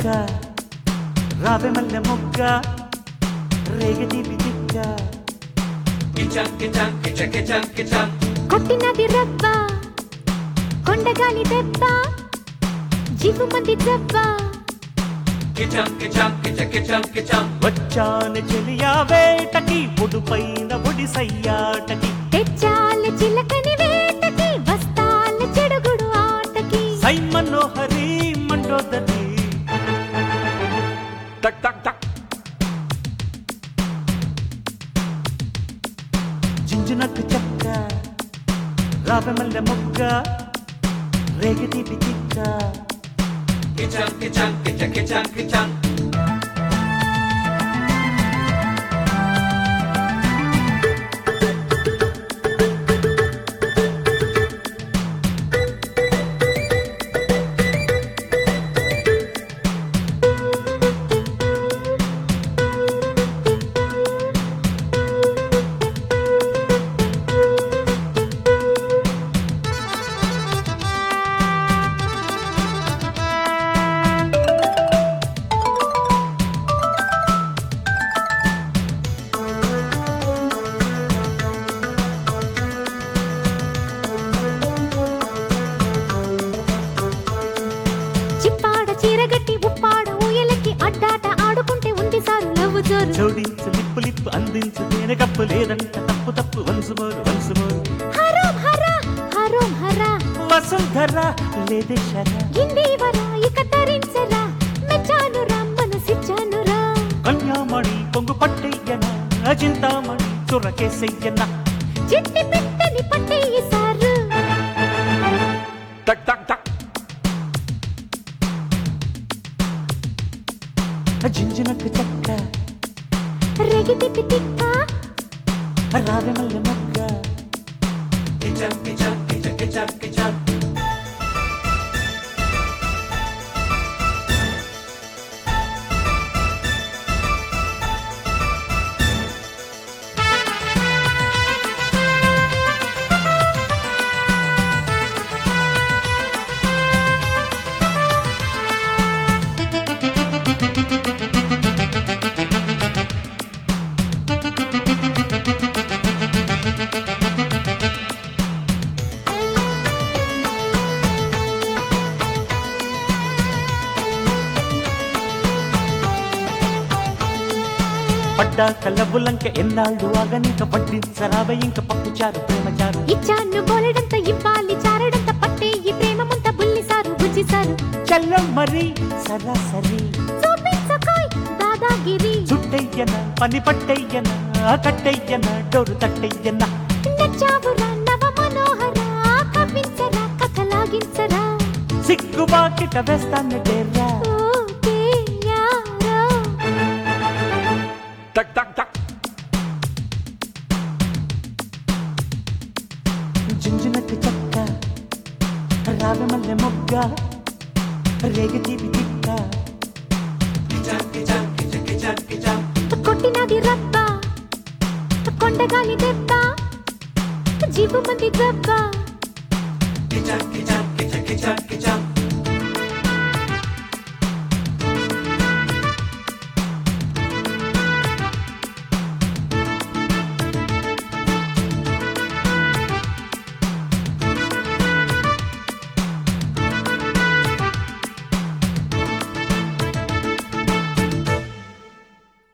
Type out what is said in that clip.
చక్క రావె మల్లె మొగ్గ రేగదీపి తిక్క కొట్టినది రవ్వ కొండగాలి దెబ్బ జీవు మంది దెబ్బ వచ్చాన చెలియా వేటకి ఒడుపైన ఒడి సయ్యాటకి తెచ్చాల చిలకని వేటకి వస్తాల చెడుగుడు ఆటకి సై మనోహరి మండోదరి టక్ టక్ టక్ జింజునకు చక్క రావె మల్లె మొగ్గ రేగదీపి తిక్క చిప్పాడ చీరగట్టి ఉప్పాడ ఊయలకి అడ్డాట ఆడుకుంటే ఉంది సారు నవ్వు జోరు జోడించు లిప్పు లిప్పు అందించు తేనె కప్పు లేదంట తప్పు తప్పు వన్సుమోరు వన్సుమోరు హరోం హరా హరోం హరా వసుంధర లేదే శర గిందీవరా ఇక తరించరా మెచ్చానురా మనసిచ్చానురా కన్యామణి పొంగు పట్టెయ్యన అజింతామణి చురకేసెయ్యన చిట్టి పెట్టని పట్టేయి సారు టక్ టక్ టక్ జింజునకు చక్క రేగి తిప్పి తిక్క రావె మల్లె మొగ్గ పడ్డా కల్లబుల్లంక ఎన్నాళ్ళు ఆగనిక పట్టించరావే ఇంక పప్పుచారు ప్రేమచారు ఇచ్చాను బోలెడంత ఇవ్వాలి చారడంత పట్టేయి ప్రేమమంత బుల్లి సారు బుజ్జి సారు చల్లం మరి సరాసరి చూపించకోయ్ దాదాగిరి చుట్టయ్యన పని పట్టయ్యన కట్టయ్యన డోరు తట్టయ్యన నచ్చావురా నవ మనోహర కవ్వించరా కకలాగించరా సిగ్గు బాకిట వేస్తాను డేరా ఓకే యారో టక్ టక్ టక్ జింజునకు చక్క రావె మల్లె మొగ్గ రేగ తీపి తిక్క కొట్టినది రబ్బ కొండగాలి దెబ్బ జీవు మంది దెబ్బ Kichak, kichak, kichak, kichak, kichak.